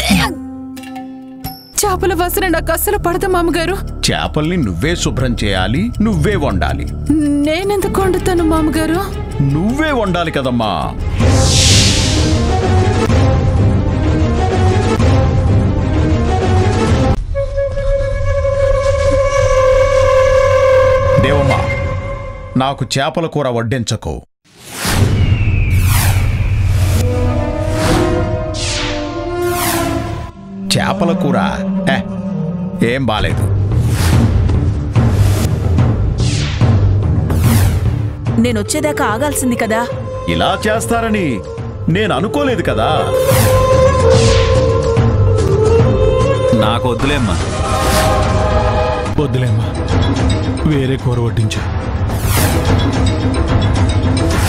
చేపల వాసన నాకు అస్సలు పడదు మామగారు చేపల్ని నువ్వే శుభ్రం చేయాలి నువ్వే వండాలి నేనెందుకు వండుతాను మామగారు నువ్వే వండాలి కదమ్మా దేవమ్మా నాకు చేపల కూర వడ్డించకు చేపల కూర ఏ, ఏం బాలేదు నేనొచ్చేదాకా ఆగాల్సింది కదా ఇలా చేస్తారని నేను అనుకోలేదు కదా నాకు వద్దులేమ్మా వద్దులేమ్మా వేరే కూర వడ్డించా